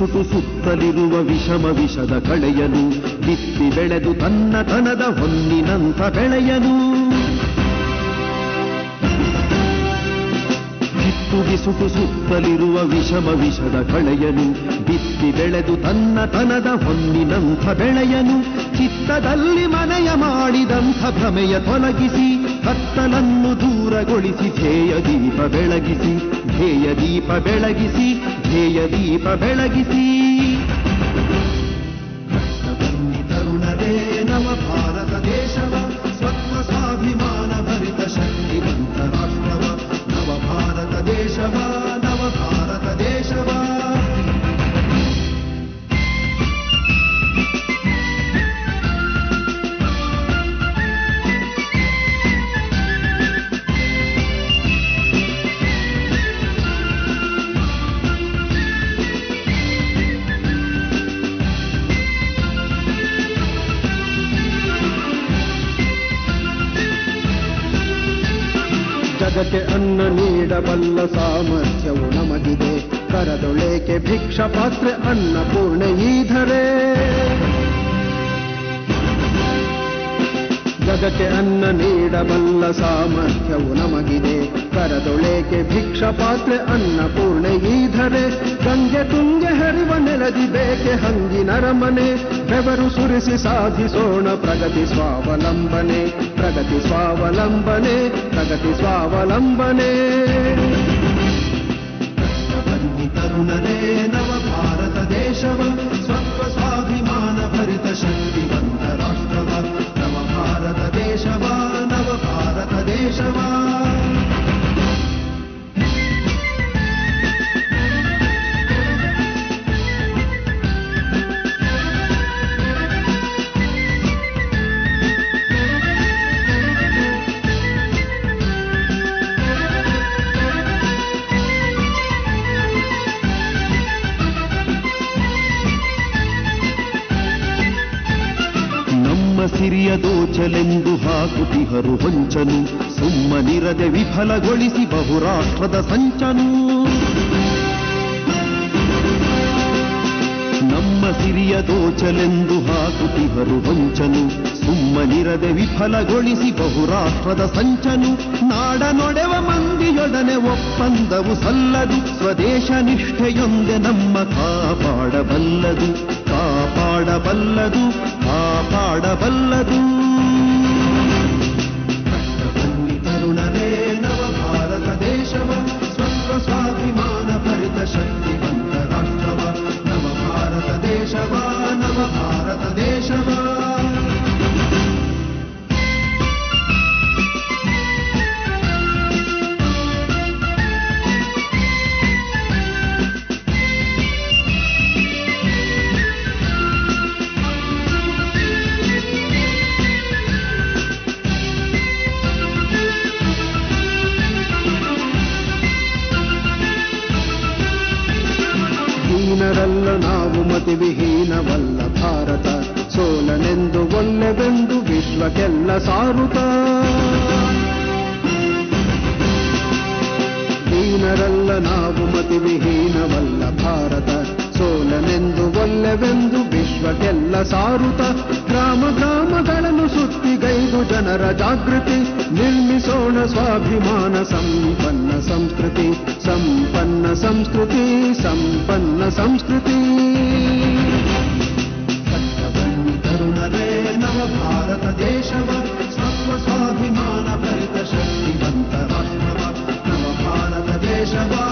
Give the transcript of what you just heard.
ಬಿಸುಟು ಸುತ್ತಲಿರುವ ವಿಷಮ ವಿಷದ ಕಳೆಯನು ಬಿತ್ತಿ ಬೆಳೆದು ತನ್ನ ತನದ ಹೊನ್ನಿನಂಥ ಬೆಳೆಯನು ಕಿತ್ತು ಬಿಸುಟು ಸುತ್ತಲಿರುವ ವಿಷಮ ವಿಷದ ಕಳೆಯನು ಬಿತ್ತಿ ಬೆಳೆದು ತನ್ನ ತನದ ಹೊನ್ನಿನಂಥ ಬೆಳೆಯನು ಚಿತ್ತದಲ್ಲಿ ಮನೆಯ ಮಾಡಿದಂಥ ಭ್ರಮೆಯ ತೊಲಗಿಸಿ ಕತ್ತಲನ್ನು ದೂರಗೊಳಿಸಿ ಧ್ಯೇಯ ದೀಪ ಬೆಳಗಿಸಿ ಧ್ಯೇಯ ದೀಪ ಬೆಳಗಿಸಿ ಧ್ಯೇಯ ದೀಪ ಬೆಳಗಿಸಿ ಬನ್ನಿ ತರುಣರೇ ನವ ಭಾರತ ದೇಶವ ಸ್ವತ್ವ ಸ್ವಾಭಿಮಾನ ಭರಿತ ಶಕ್ತಿವಂತ ರಾಷ್ಟ್ರವ ನವ ಭಾರತ ದೇಶವ ನವ ಭಾರತ ದೇಶವ ಜಗಕ್ಕೆ ಅನ್ನ ನೀಡಬಲ್ಲ ಸಾಮರ್ಥ್ಯವು ನಮಗಿದೆ ಕರದೊಳೇಕೆ ಭಿಕ್ಷ ಪಾತ್ರೆ ಅನ್ನಪೂರ್ಣೆ ಈಧರೆ ಜಗಕ್ಕೆ ಅನ್ನ ನೀಡಬಲ್ಲ ಸಾಮರ್ಥ್ಯವು ನಮಗಿದೆ ಕರದೊಳೇಕೆ ಭಿಕ್ಷ ಪಾತ್ರೆ ಅನ್ನಪೂರ್ಣೆ ಈಧರೆ ಗಂಗೆ ತುಂಗೆ ಹರಿವ ನೆಲದಿ ಬೇಕೆ ಹಂಗಿನರ ಮನೆ ಬೆವರು ಸುರಿಸಿ ಸಾಧಿಸೋಣ ಪ್ರಗತಿ ಸ್ವಾವಲಂಬನೆ ಪ್ರಗತಿ ಸ್ವಾವಲಂಬನೆ ಪ್ರಗತಿ ಸ್ವಾವಲಂಬನೆ ಬನ್ನಿ ತರುಣರೇ ನವ ಭಾರತ ದೇಶವ ಸ್ವತ್ವ ಸ್ವಾಭಿಮಾನ ಭರಿತ ಶಕ್ತಿವಂತ ರಾಷ್ಟ್ರವ ನವ ಭಾರತ ದೇಶವ ನವ ಭಾರತ ದೇಶವ ನಮ್ಮ ಸಿರಿಯ ದೋಚಲೆಂದು ಹಾಕುತಿಹರು ಹೊಂಚನು ಸುಮ್ಮನಿರದೆ ವಿಫಲಗೊಳಿಸಿ ಬಹುರಾಷ್ಟ್ರದ ಸಂಚನು ನಮ್ಮ ಸಿರಿಯ ದೋಚಲೆಂದು ಹಾಕುತಿಹರು ಹೊಂಚನು ಸುಮ್ಮನಿರದೆ ವಿಫಲಗೊಳಿಸಿ ಬಹುರಾಷ್ಟ್ರದ ಸಂಚನು ನಾಡ ನೊಡೆವ ಮಂದಿಯೊಡನೆ ಒಪ್ಪಂದವು ಸಲ್ಲದು ಸ್ವದೇಶ ನಿಷ್ಠೆಯೊಂದೆ ನಮ್ಮ ಕಾಪಾಡಬಲ್ಲದು ಕಾಪಾಡಬಲ್ಲದು ಕಾಪಾಡಬಲ್ಲದು ಬನ್ನಿ ತರುಣರೇ ನವ ಭಾರತ ದೇಶವ ಸ್ವತ್ವ ಸ್ವಾಭಿಮಾನ ಭರಿತ ಶಕ್ತಿವಂತ ರಾಷ್ಟ್ರವ ನವ ಭಾರತ ದೇಶವ ನವ ಭಾರತ ದೇಶವ ಹೀನರಲ್ಲ ನಾವು ಮತಿ ವಿಹೀನವಲ್ಲ ಭಾರತ ಸೋಲನೆಂದು ಒಲ್ಲೆವೆಂದು ವಿಶ್ವಕ್ಕೆಲ್ಲ ಸಾರುತ್ತ ಹೀನರಲ್ಲ ನಾವು ಮತಿ ವಿಹೀನವಲ್ಲ ಭಾರತ ಸೋಲನೆಂದು ಒಲ್ಲೆವೆಂದು ವಿಶ್ವಕ್ಕೆಲ್ಲ ಸಾರುತ್ತ ಗ್ರಾಮ ಗ್ರಾಮಗಳನ್ನು ಸುತ್ತಿಗೈದು ಜನರ ಜಾಗೃತಿ ನಿರ್ಮಿಸೋಣ ಸ್ವಾಭಿಮಾನ ಸಂಪನ್ನ ಸಂಸ್ಕೃತಿ ಸಂಪನ್ನ ಸಂಸ್ಕೃತಿ ಸಂಪನ್ನ ಸಂಸ್ಕೃತಿ ಬನ್ನಿ ತರುಣರೇ ನವ ಭಾರತ ದೇಶವ ಸ್ವತ್ವ ಸ್ವಾಭಿಮಾನ ಭರಿತ ಶಕ್ತಿವಂತ ರಾಷ್ಟ್ರವ ನವ ಭಾರತ ದೇಶವ